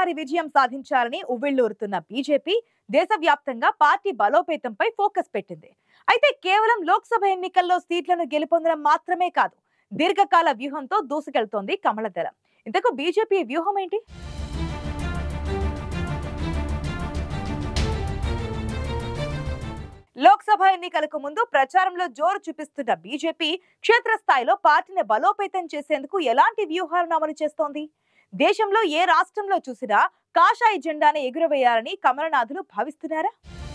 మూడోసారి విజయం సాధించాలని ఉవ్విళ్లూరుతున్న బీజేపీ దేశవ్యాప్తంగా పార్టీ బలోపేతంపై ఫోకస్ పెట్టింది అయితే కేవలం లోక్సభ ఎన్నికల్లో సీట్లను గెలుపొందడం మాత్రమే కాదు దీర్ఘకాల వ్యూహంతో దూసుకెళ్తోంది కమలదళం ఇంతకు బీజేపీ వ్యూహం ఏంటి లోక్సభ ఎన్నికలకు ముందు ప్రచారంలో జోరు చూపిస్తున్న బీజేపీ క్షేత్రస్థాయిలో పార్టీని బలోపేతం చేసేందుకు ఎలాంటి వ్యూహాలను అమలు చేస్తోంది దేశంలో ఏ రాష్ట్రంలో చూసినా కాషాయ జెండాని ఎగురవేయాలని కమలనాథులు భావిస్తున్నారా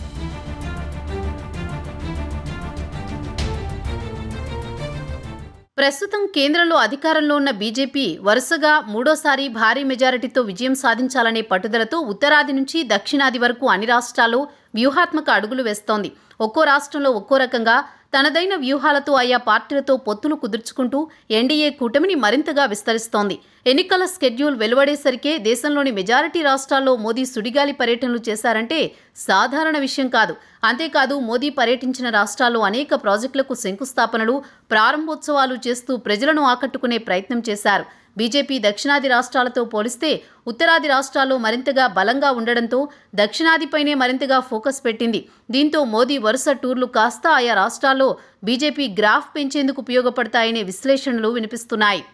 ప్రస్తుతం కేంద్రంలో అధికారంలో ఉన్న బీజేపీ వరుసగా మూడోసారి భారీ మెజారిటీతో విజయం సాధించాలనే పట్టుదలతో ఉత్తరాది నుంచి దక్షిణాది వరకు అన్ని రాష్ట్రాల్లో వ్యూహాత్మక అడుగులు వేస్తోంది ఒక్కో రాష్ట్రంలో ఒక్కో రకంగా తనదైన వ్యూహాలతో ఆయా పార్టీలతో పొత్తులు కుదుర్చుకుంటూ ఎన్డీఏ కూటమిని మరింతగా విస్తరిస్తోంది ఎన్నికల స్కెడ్యూల్ వెలువడేసరికే దేశంలోని మెజారిటీ రాష్ట్రాల్లో మోదీ సుడిగాలి పర్యటనలు చేశారంటే సాధారణ విషయం కాదు అంతేకాదు మోదీ పర్యటించిన రాష్ట్రాల్లో అనేక ప్రాజెక్టులకు శంకుస్థాపనలు ప్రారంభోత్సవాలు చేస్తూ ప్రజలను ఆకట్టుకునే ప్రయత్నం చేశారు బీజేపీ దక్షిణాది రాష్ట్రాలతో పోలిస్తే ఉత్తరాది రాష్ట్రాల్లో మరింతగా బలంగా ఉండడంతో దక్షిణాదిపైనే మరింతగా ఫోకస్ పెట్టింది దీంతో మోదీ వరుస టూర్లు కాస్త ఆయా రాష్ట్రాల్లో బీజేపీ గ్రాఫ్ పెంచేందుకు ఉపయోగపడతాయనే విశ్లేషణలు వినిపిస్తున్నాయి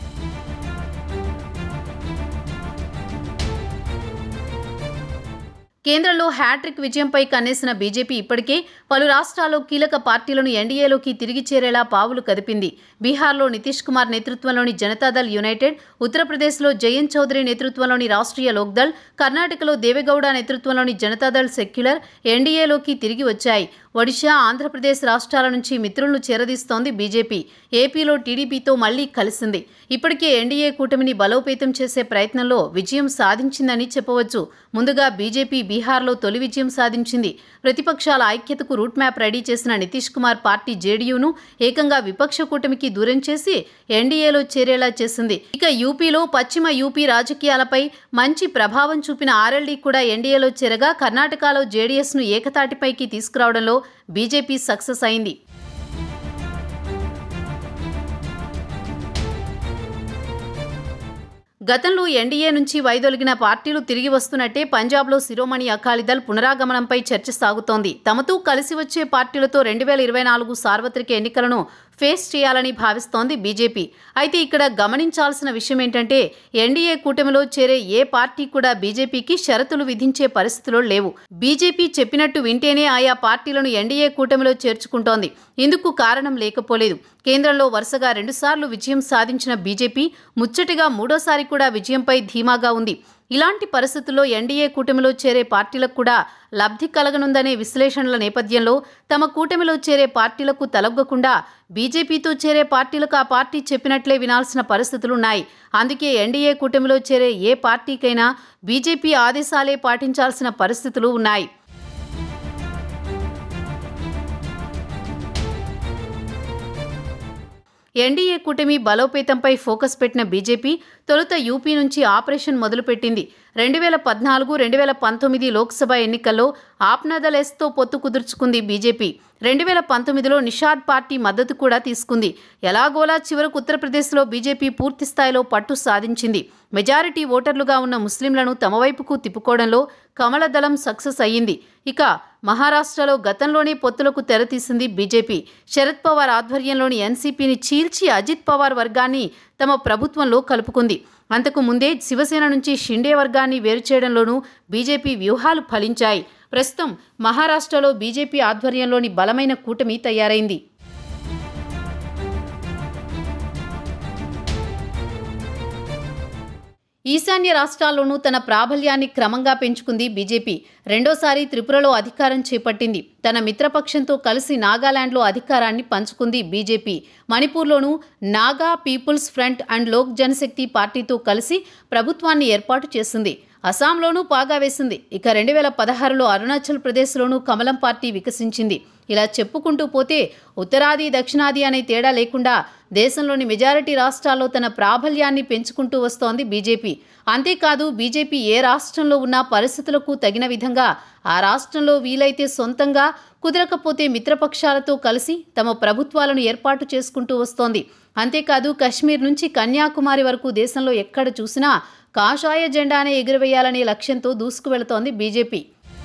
కేంద్రంలో హ్యాట్రిక్ విజయంపై కన్నేసిన బీజేపీ ఇప్పటికే పలు రాష్ట్రాల్లో కీలక పార్టీలను ఎన్డీఏలోకి తిరిగి చేరేలా పావులు కదిపింది బీహార్లో నితీష్ కుమార్ నేతృత్వంలోని జనతాదళ్ యునైటెడ్ ఉత్తరప్రదేశ్లో జయంత్ చౌదరి నేతృత్వంలోని రాష్ట్రీయ లోక్దళ్ కర్ణాటకలో దేవేగౌడ నేతృత్వంలోని జనతాదళ్ సెక్యులర్ ఎన్డీఏలోకి తిరిగి వచ్చాయి ఒడిశా ఆంధ్రప్రదేశ్ రాష్ట్రాల నుంచి మిత్రులను చేరదీస్తోంది బీజేపీ ఏపీలో టీడీపీతో మళ్లీ కలిసింది ఇప్పటికే ఎన్డీఏ కూటమిని బలోపేతం చేసే ప్రయత్నంలో విజయం సాధించిందని చెప్పవచ్చు ముందుగా బీజేపీ బీహార్లో తొలి విజయం సాధించింది ప్రతిపక్షాల ఐక్యతకు రూట్ మ్యాప్ రెడీ చేసిన నితీష్ కుమార్ పార్టీ జేడీయూను ఏకంగా విపక్ష కూటమికి దూరం చేసి ఎన్డీఏలో చేరేలా చేసింది ఇక యూపీలో పశ్చిమ యూపీ రాజకీయాలపై మంచి ప్రభావం చూపిన ఆర్ఎల్డీ కూడా ఎన్డీఏలో చేరగా కర్ణాటకలో జేడీఎస్ను ఏకతాటిపైకి తీసుకురావడంలో బీజేపీ సక్సెస్ అయింది గతంలో ఎన్డీఏ నుంచి వైదొలిగిన పార్టీలు తిరిగి వస్తున్నట్టే పంజాబ్లో శిరోమణి అకాలీదళ్ పునరాగమనంపై చర్చ సాగుతోంది తమతో కలిసి వచ్చే పార్టీలతో రెండు వేల ఇరవై నాలుగు సార్వత్రిక ఎన్నికలను ఫేస్ చేయాలని భావిస్తోంది బీజేపీ అయితే ఇక్కడ గమనించాల్సిన విషయం ఏంటంటే ఎన్డీఏ కూటమిలో చేరే ఏ పార్టీ కూడా బీజేపీకి షరతులు విధించే పరిస్థితులు లేవు బీజేపీ చెప్పినట్టు వింటేనే ఆయా పార్టీలను ఎన్డీఏ కూటమిలో చేర్చుకుంటోంది ఇందుకు కారణం లేకపోలేదు కేంద్రంలో వరుసగా రెండుసార్లు విజయం సాధించిన బీజేపీ ముచ్చటగా మూడోసారి కూడా విజయంపై ధీమాగా ఉంది ఇలాంటి పరిస్థితుల్లో ఎన్డీఏ కూటమిలో చేరే పార్టీలకు కూడా లబ్ధి కలగనుందనే విశ్లేషణల నేపథ్యంలో తమ కూటమిలో చేరే పార్టీలకు తలొగ్గకుండా బీజేపీతో చేరే పార్టీలకు ఆ పార్టీ చెప్పినట్లే వినాల్సిన పరిస్థితులున్నాయి అందుకే ఎన్డీఏ కూటమిలో చేరే ఏ పార్టీకైనా బీజేపీ ఆదేశాలే పాటించాల్సిన పరిస్థితులు ఉన్నాయి ఎన్డీఏ కూటమి బలోపేతంపై ఫోకస్ పెట్టిన బీజేపీ తొలుత యూపీ నుంచి ఆపరేషన్ మొదలుపెట్టింది రెండు వేల పద్నాలుగు రెండు వేల పంతొమ్మిది లోక్సభ ఎన్నికల్లో ఆప్నాదల్ ఎస్తో పొత్తు కుదుర్చుకుంది బీజేపీ రెండు వేల పంతొమ్మిదిలో నిషాద్ పార్టీ మద్దతు కూడా తీసుకుంది ఎలాగోలా చివరకు ఉత్తరప్రదేశ్లో బీజేపీ పూర్తి స్థాయిలో పట్టు సాధించింది మెజారిటీ ఓటర్లుగా ఉన్న ముస్లింలను తమ వైపుకు తిప్పుకోవడంలో కమలదళం సక్సెస్ అయ్యింది ఇక మహారాష్ట్రలో గతంలోనే పొత్తులకు తెరతీసింది బీజేపీ శరద్ పవార్ ఆధ్వర్యంలోని ఎన్సీపీని చీల్చి అజిత్ పవార్ వర్గాన్ని తమ ప్రభుత్వంలో కలుపుకుంది అంతకు ముందే శివసేన నుంచి షిండే వర్గాన్ని వేరు చేయడంలోనూ బీజేపీ వ్యూహాలు ఫలించాయి ప్రస్తుతం మహారాష్ట్రలో బీజేపీ ఆధ్వర్యంలోని బలమైన కూటమి తయారైంది ఈశాన్య రాష్ట్రాల్లోనూ తన ప్రాబల్యాన్ని క్రమంగా పెంచుకుంది బీజేపీ రెండోసారి త్రిపురలో అధికారం చేపట్టింది తన మిత్రపక్షంతో కలిసి నాగాలాండ్లో అధికారాన్ని పంచుకుంది బీజేపీ మణిపూర్లోనూ Naga people's front and Lok Janshakti పార్టీతో కలిసి ప్రభుత్వాన్ని ఏర్పాటు చేసింది అస్సాంలోనూ పాగా వేసింది ఇక రెండు వేల పదహారులో అరుణాచల్ ప్రదేశ్లోనూ కమలం పార్టీ వికసించింది ఇలా చెప్పుకుంటూ పోతే ఉత్తరాది దక్షిణాది అనే తేడా లేకుండా దేశంలోని మెజారిటీ రాష్ట్రాల్లో తన ప్రాబల్యాన్ని పెంచుకుంటూ వస్తోంది బీజేపీ అంతేకాదు బీజేపీ ఏ రాష్ట్రంలో ఉన్న పరిస్థితులకు తగిన విధంగా ఆ రాష్ట్రంలో వీలైతే సొంతంగా కుదరకపోతే మిత్రపక్షాలతో కలిసి తమ ప్రభుత్వాలను ఏర్పాటు చేసుకుంటూ వస్తోంది అంతేకాదు కశ్మీర్ నుంచి కన్యాకుమారి వరకు దేశంలో ఎక్కడ చూసినా కాషాయ జెండానే ఎగురవేయాలనే లక్ష్యంతో దూసుకువెళతోంది బీజేపీ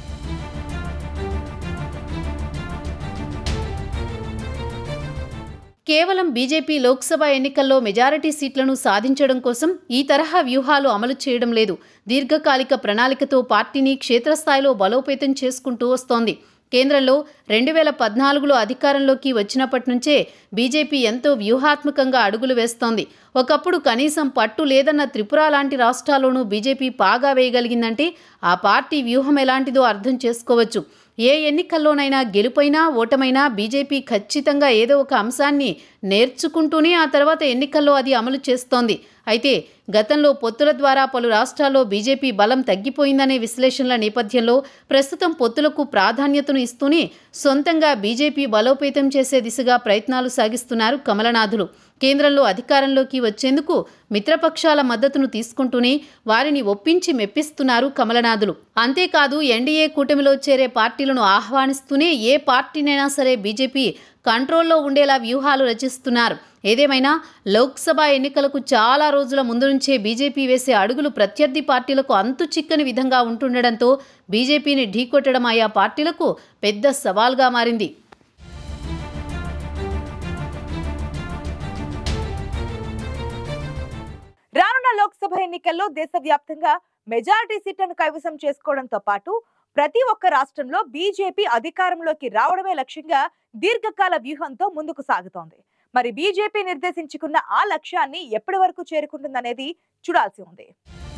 కేవలం బీజేపీ లోక్సభ ఎన్నికల్లో మెజారిటీ సీట్లను సాధించడం కోసం ఈ తరహా వ్యూహాలు అమలు చేయడం లేదు దీర్ఘకాలిక ప్రణాళికతో పార్టీని క్షేత్రస్థాయిలో బలోపేతం చేసుకుంటూ వస్తోంది కేంద్రంలో రెండు వేల పద్నాలుగులో అధికారంలోకి వచ్చినప్పటి నుంచే బీజేపీ ఎంతో వ్యూహాత్మకంగా అడుగులు వేస్తోంది ఒకప్పుడు కనీసం పట్టు లేదన్న త్రిపుర లాంటి రాష్ట్రాల్లోనూ బీజేపీ పాగా వేయగలిగిందంటే ఆ పార్టీ వ్యూహం ఎలాంటిదో అర్థం చేసుకోవచ్చు ఏ ఎన్నికల్లోనైనా గెలుపైనా ఓటమైనా బీజేపీ ఖచ్చితంగా ఏదో ఒక అంశాన్ని నేర్చుకుంటూనే ఆ తర్వాత ఎన్నికల్లో అది అమలు చేస్తోంది అయితే గతంలో పొత్తుల ద్వారా పలు రాష్ట్రాల్లో బీజేపీ బలం తగ్గిపోయిందనే విశ్లేషణల నేపథ్యంలో ప్రస్తుతం పొత్తులకు ప్రాధాన్యతను ఇస్తూనే సొంతంగా బీజేపీ బలోపేతం చేసే దిశగా ప్రయత్నాలు సాగిస్తున్నారు కమలనాథులు కేంద్రంలో అధికారంలోకి వచ్చేందుకు మిత్రపక్షాల మద్దతును తీసుకుంటూనే వారిని ఒప్పించి మెప్పిస్తున్నారు కమలనాథులు అంతేకాదు ఎన్డీఏ కూటమిలో చేరే పార్టీలను ఆహ్వానిస్తూనే ఏ పార్టీనైనా సరే బీజేపీ కంట్రోల్లో ఉండేలా వ్యూహాలు రచిస్తున్నారు ఏదేమైనా లోక్సభ ఎన్నికలకు చాలా రోజుల ముందు నుంచే బీజేపీ వేసే అడుగులు ప్రత్యర్థి పార్టీలకు అంతు చిక్కని విధంగా ఉంటుండడంతో బీజేపీని ఢీకొట్టడం ఆయా పార్టీలకు పెద్ద సవాల్గా మారింది రానున్న లోక్సభ ఎన్నికల్లో దేశవ్యాప్తంగా మెజారిటీ సీట్లను కైవసం చేసుకోవడంతో పాటు ప్రతి ఒక్క రాష్ట్రంలో బీజేపీ అధికారంలోకి రావడమే లక్ష్యంగా దీర్ఘకాల వ్యూహంతో ముందుకు సాగుతోంది మరి బీజేపీ నిర్దేశించుకున్న ఆ లక్ష్యాన్ని ఎప్పటి వరకు చేరుకుంటుందనేది చూడాల్సి ఉంది